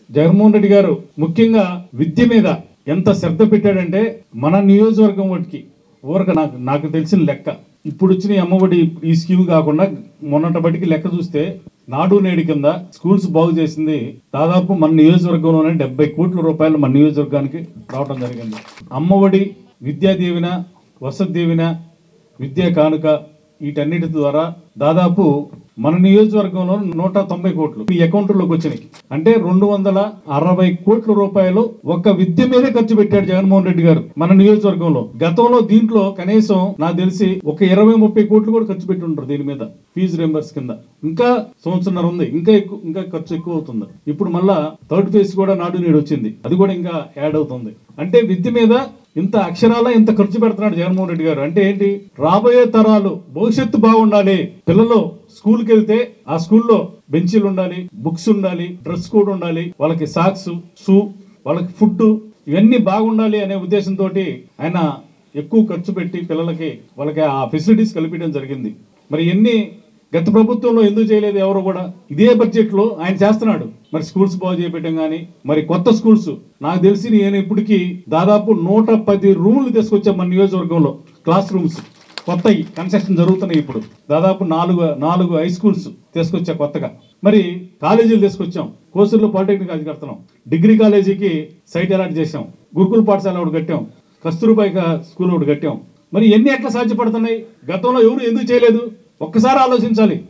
జగన్మోహన్ రెడ్డి గారు ముఖ్యంగా విద్య మీద ఎంత శ్రద్ధ పెట్టాడంటే మన నియోజకవర్గం వాటికి ఊరక నాకు నాకు తెలిసిన లెక్క ఇప్పుడు వచ్చిన ఈ అమ్మఒడి ఈ స్కీమ్ కాకుండా మొన్నటి బట్టికి లెక్క చూస్తే నాడు నేడు కింద స్కూల్స్ బాగు చేసింది దాదాపు మన నియోజకవర్గంలోనే డెబ్బై కోట్ల రూపాయలు మన నియోజకవర్గానికి రావడం జరిగింది అమ్మఒడి విద్యా దీవెన వసతి దీవెన విద్యా కానుక వీటన్నిటి ద్వారా దాదాపు మన నియోజకవర్గంలో నూట తొంభై కోట్లు ఈ అకౌంట్లోకి వచ్చినాయి అంటే రెండు వందల అరవై కోట్ల రూపాయలు ఒక్క విద్య మీదే ఖర్చు పెట్టాడు జగన్మోహన్ రెడ్డి గారు మన నియోజకవర్గంలో గతంలో దీంట్లో కనీసం నాకు తెలిసి ఒక ఇరవై ముప్పై కోట్లు కూడా ఖర్చు పెట్టి ఉంటారు దీని మీద ఫీజు రింబర్స్ కింద ఇంకా సంవత్సరంన్నర ఉంది ఇంకా ఎక్కువ ఇంకా ఖర్చు ఎక్కువ అవుతుంది ఇప్పుడు మళ్ళా థర్డ్ ఫేజ్ కూడా నాడు నేడు వచ్చింది అది కూడా ఇంకా యాడ్ అవుతుంది అంటే విద్య మీద ఇంత అక్షరాల ఇంత ఖర్చు పెడుతున్నాడు జగన్మోహన్ రెడ్డి గారు అంటే ఏంటి రాబోయే తరాలు భవిష్యత్తు బాగుండాలి పిల్లలు స్కూల్కి వెళ్తే ఆ స్కూల్లో బెంచీలు ఉండాలి బుక్స్ ఉండాలి డ్రెస్ కోడ్ ఉండాలి వాళ్ళకి సాక్స్ షూ వాళ్ళకి ఫుడ్ ఇవన్నీ బాగుండాలి అనే ఉద్దేశంతో ఆయన ఎక్కువ ఖర్చు పెట్టి పిల్లలకి వాళ్ళకి ఆ ఫెసిలిటీస్ కల్పించడం జరిగింది మరి ఎన్ని గత ప్రభుత్వంలో ఎందుకు చేయలేదు ఎవరు కూడా ఇదే బడ్జెట్ లో ఆయన చేస్తున్నాడు మరి స్కూల్స్ బాగు చేపించడం కానీ మరి కొత్త స్కూల్స్ నాకు తెలిసి నేను ఇప్పటికి దాదాపు నూట పది రూములు తీసుకొచ్చాం మన నియోజకవర్గంలో క్లాస్ రూమ్స్ కొత్తవి కన్స్ట్రక్షన్ జరుగుతున్నాయి ఇప్పుడు దాదాపు నాలుగు నాలుగు హై స్కూల్స్ తీసుకొచ్చా కొత్తగా మరి కాలేజీలు తీసుకొచ్చాం కోసూరులో పాలిటెక్నిక్ కాలేజీ కడుతున్నాం డిగ్రీ కాలేజీకి సైట్ అలాట్ చేసాం గురుకుల పాఠశాల ఒకటి కట్టాం కస్తూర్బాయి కా- స్కూల్ ఒకటి కట్టాం మరి ఎన్ని ఎట్లా సాధ్యపడుతున్నాయి గతంలో ఎవరు ఎందుకు చేయలేదు ఒక్కసారి ఆలోచించాలి